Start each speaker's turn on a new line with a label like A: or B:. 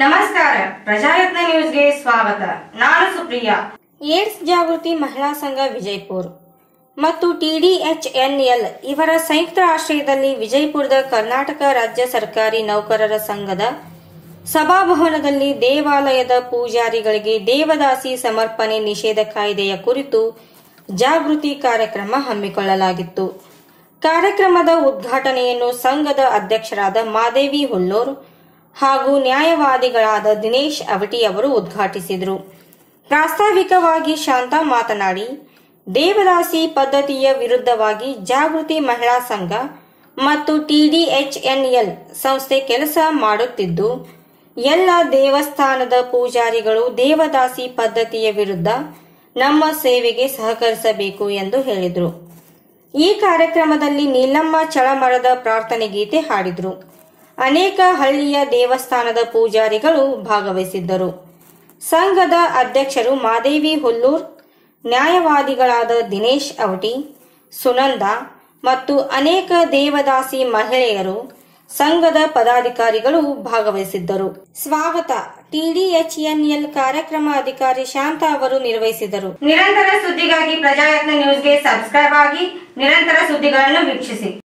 A: ನಮಸ್ಕಾರ ಪ್ರಜಾಯತ್ನ ನ್ಯೂಸ್ಗೆ ಸ್ವಾಗತ ನಾನು ಸುಪ್ರಿಯಾ
B: ಏಡ್ಸ್ ಜಾಗೃತಿ ಮಹಿಳಾ ಸಂಘ ವಿಜಯಪುರ ಮತ್ತು ಟಿಡಿಎಚ್ಎನ್ಎಲ್ ಇವರ ಸಂಯುಕ್ತ ಆಶ್ರಯದಲ್ಲಿ ವಿಜಯಪುರದ ಕರ್ನಾಟಕ ರಾಜ್ಯ ಸರ್ಕಾರಿ ನೌಕರರ ಸಂಘದ ಸಭಾಭವನದಲ್ಲಿ ದೇವಾಲಯದ ಪೂಜಾರಿಗಳಿಗೆ ದೇವದಾಸಿ ಸಮರ್ಪಣೆ ನಿಷೇಧ ಕಾಯ್ದೆಯ ಕುರಿತು ಜಾಗೃತಿ ಕಾರ್ಯಕ್ರಮ ಹಮ್ಮಿಕೊಳ್ಳಲಾಗಿತ್ತು ಕಾರ್ಯಕ್ರಮದ ಉದ್ಘಾಟನೆಯನ್ನು ಸಂಘದ ಅಧ್ಯಕ್ಷರಾದ ಮಾದೇವಿ ಹುಲ್ಲೂರ್ ಹಾಗೂ ನ್ಯಾಯವಾದಿಗಳಾದ ದಿನೇಶ್ ಅವಟಿ ಅವರು ಉದ್ಘಾಟಿಸಿದರು ಪ್ರಾಸ್ತಾವಿಕವಾಗಿ ಶಾಂತ ಮಾತನಾಡಿ ದೇವದಾಸಿ ಪದ್ಧತಿಯ ವಿರುದ್ಧವಾಗಿ ಜಾಗೃತಿ ಮಹಿಳಾ ಸಂಘ ಮತ್ತು ಟಿಡಿಎಚ್ಎನ್ಎಲ್ ಸಂಸ್ಥೆ ಕೆಲಸ ಮಾಡುತ್ತಿದ್ದು ಎಲ್ಲ ದೇವಸ್ಥಾನದ ಪೂಜಾರಿಗಳು ದೇವದಾಸಿ ಪದ್ಧತಿಯ ವಿರುದ್ಧ ನಮ್ಮ ಸೇವೆಗೆ ಸಹಕರಿಸಬೇಕು ಎಂದು ಹೇಳಿದರು ಈ ಕಾರ್ಯಕ್ರಮದಲ್ಲಿ ನೀಲಮ್ಮ ಚಳಮರದ ಪ್ರಾರ್ಥನೆ ಗೀತೆ ಹಾಡಿದರು ಅನೇಕ ಹಳ್ಳಿಯ ದೇವಸ್ಥಾನದ ಪೂಜಾರಿಗಳು ಭಾಗವಹಿಸಿದ್ದರು ಸಂಘದ ಅಧ್ಯಕ್ಷರು ಮಾದೇವಿ ಹುಲ್ಲೂರ್ ನ್ಯಾಯವಾದಿಗಳಾದ ದಿನೇಶ್ ಅವಟಿ ಸುನಂದ ಮತ್ತು ಅನೇಕ ದೇವದಾಸಿ ಮಹಿಳೆಯರು ಸಂಘದ ಪದಾಧಿಕಾರಿಗಳು ಭಾಗವಹಿಸಿದ್ದರು ಸ್ವಾಗತ ಟಿಡಿಎಚ್ಎನ್ಎಲ್ ಕಾರ್ಯಕ್ರಮ ಅಧಿಕಾರಿ ಶಾಂತ ಅವರು ನಿರ್ವಹಿಸಿದರು
A: ನಿರಂತರ ಸುದ್ದಿಗಾಗಿ ಪ್ರಜಾಯತ್ನ ನ್ಯೂಸ್ಗೆ ಸಬ್ಸ್ಕ್ರೈಬ್ ಆಗಿ ನಿರಂತರ ಸುದ್ದಿಗಳನ್ನು ವೀಕ್ಷಿಸಿ